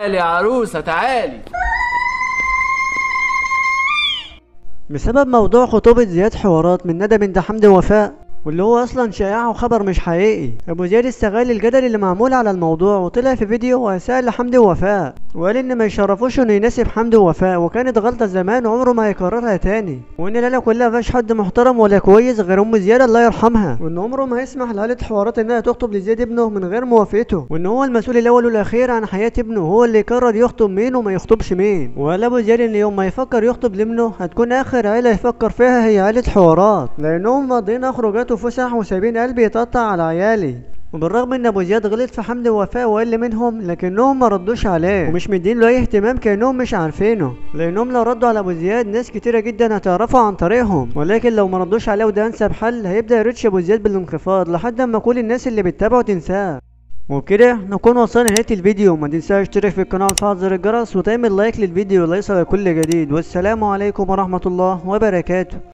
تعالي يا عروسة تعالي بسبب موضوع خطوبة زياد حوارات من ندى بنت حمدي ووفاء واللي هو اصلا شائعة وخبر مش حقيقي ابو زياد استغل الجدل اللي معمول على الموضوع وطلع في فيديو وسأل لحمدي ووفاء وقال ان ما يشرفوش انه يناسب حمدي ووفاء وكانت غلطة زمان وعمره ما هيكررها تاني وان العيلة كلها مفيهاش حد محترم ولا كويس غير ام زياد الله يرحمها وان عمره ما هيسمح لعيلة حوارات انها تخطب لزياد ابنه من غير موافقته وان هو المسؤول الاول والاخير عن حياة ابنه هو اللي يقرر يخطب مين وما يخطبش مين وقال ابو زياد ان يوم ما يفكر يخطب لابنه هتكون اخر عيلة يفكر فيها هي عيلة حوارات لانهم ماضيين خروجات وفسح وسايبين قلبي يتقطع على عيالي وبالرغم ان ابو زياد غلط في حمدي ووفاء وقل منهم لكنهم ما ردوش عليه ومش مدين له اي اهتمام كانهم مش عارفينه لانهم لو ردوا على ابو زياد ناس كتيره جدا هتعرفوا عن طريقهم ولكن لو ما ردوش عليه وده انسب حل هيبدا يرتش ابو زياد بالانخفاض لحد اما كل الناس اللي بتتابعه تنساه وبكده نكون وصلنا لنهاية الفيديو ما تنساش تشترك في القناة وتفعل زر الجرس وتعمل لايك للفيديو ليصل كل جديد والسلام عليكم ورحمة الله وبركاته